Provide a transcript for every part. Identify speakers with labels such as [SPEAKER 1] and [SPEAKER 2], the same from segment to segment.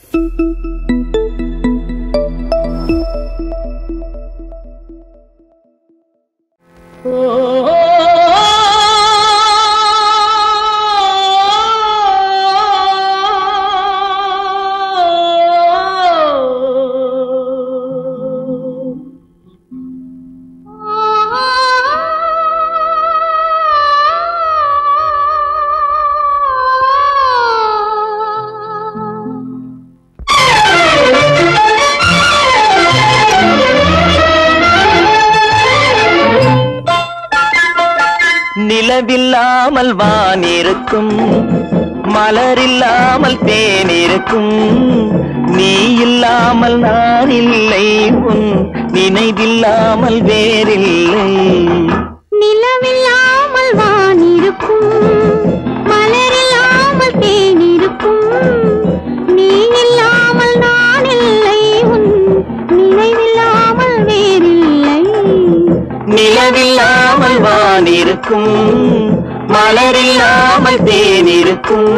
[SPEAKER 1] நிலவில்லாமல் வான் இருக்கும் மலரில்லாமல் தேன் இருக்கும் நீ இல்லாமல் நான் இல்லை உன் நினைவில்லாமல் வேறில்லை
[SPEAKER 2] நிலவில்லாமல் வான் இருக்கும் மலரில்லாமல் தேன் இருக்கும் நீ இல்லாமல் நான் இல்லை உன் நினைவில்லாமல் வேறில்லை
[SPEAKER 1] நிலவில்லாமல் வான் இருக்கும் மலரில்லாமல் தேன் இருக்கும்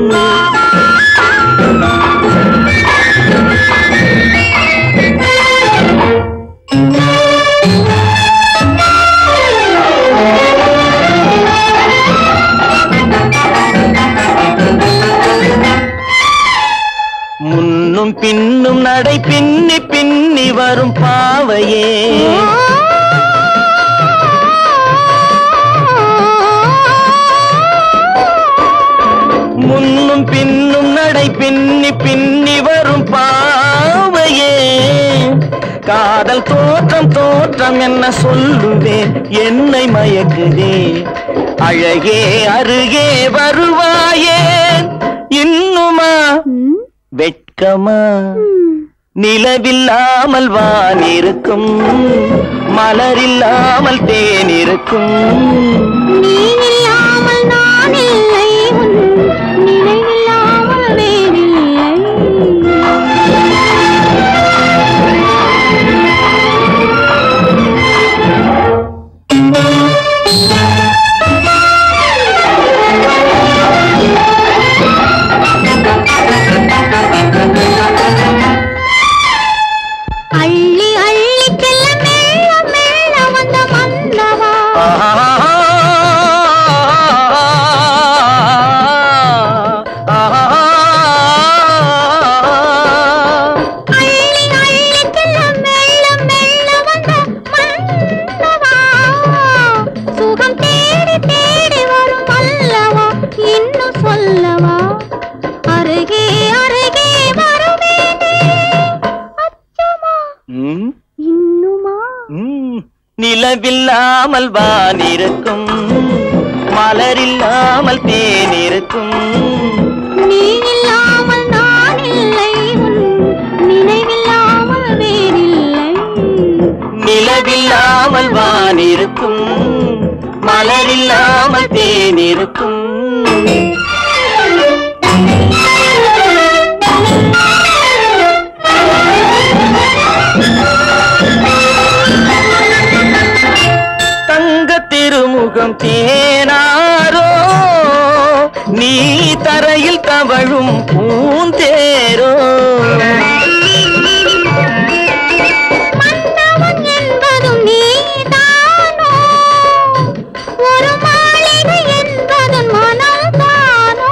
[SPEAKER 1] முன்னும் பின்னும் நடை பின்னி பின்னி வரும் பாவையே முன்னும் பின்னும் நடை பின்னி பின்னி வரும் பாவையே காதல் தோற்றம் தோற்றம் என்ன சொல்லுவேன் என்னை மயக்குதே அழகே அருகே வருவாயே இன்னுமா
[SPEAKER 2] ம்,
[SPEAKER 1] வெட்கமா
[SPEAKER 2] ம்.
[SPEAKER 1] நிலவில்லாமல் வான் இருக்கும் மலரில்லாமல் தேன் இருக்கும்
[SPEAKER 2] நீ இல்லாமல் நான் இல்லை உன் நினைவில்லாமல் வேறில்லை அள்ளி அள்ளி செல்ல மெல்ல மெல்ல வந்த மன்னவா அள்ளி அள்ளி செல்ல மெல்ல மெல்ல வந்த மன்னவா சுகம் தேடி தேடி வரும் அல்லவா இன்னும் சொல்லவா அருகே அருகே வருவேனே அச்சமா
[SPEAKER 1] ம்,
[SPEAKER 2] இன்னுமா
[SPEAKER 1] ம். நிலவில்லாமல் வான் இருக்கும் மலரில்லாமல் தேன் இருக்கும்
[SPEAKER 2] நீ இல்லாமல் நான் இல்லை உன் நினைவில்லாமல் வேறில்லை
[SPEAKER 1] நிலவில்லாமல் வான் இருக்கும் மலரில்லாமல் தேன் இருக்கும் தங்க திருமுகம் தேனாரோ நீ தரையில் தவழும் பூந்தேரோ
[SPEAKER 2] மன்னவன் என்பதும் நீதானோ ஒரு மாளிகை என்பதன் மனம்தானோ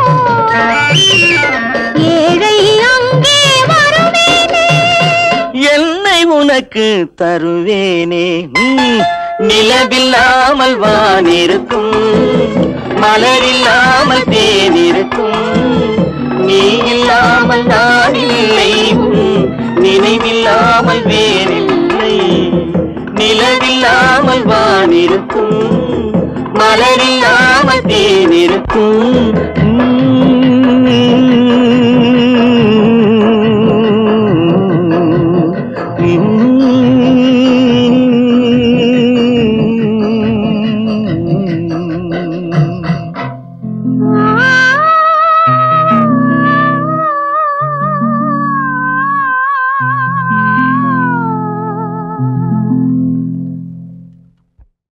[SPEAKER 2] ஏழை அங்கே வருவேனே
[SPEAKER 1] என்னை உனக்கு தருவேனே ம், நிலவில்லாமல் வான் இருக்கும் மலரில்லாமல் தேன் இருக்கும் நீ இல்லாமல் நான் இல்லை உன் நினைவில்லாமல் வேறில்லை நிலவில்லாமல் வான் இருக்கும் மலரில்லாமல் தேன் இருக்கும்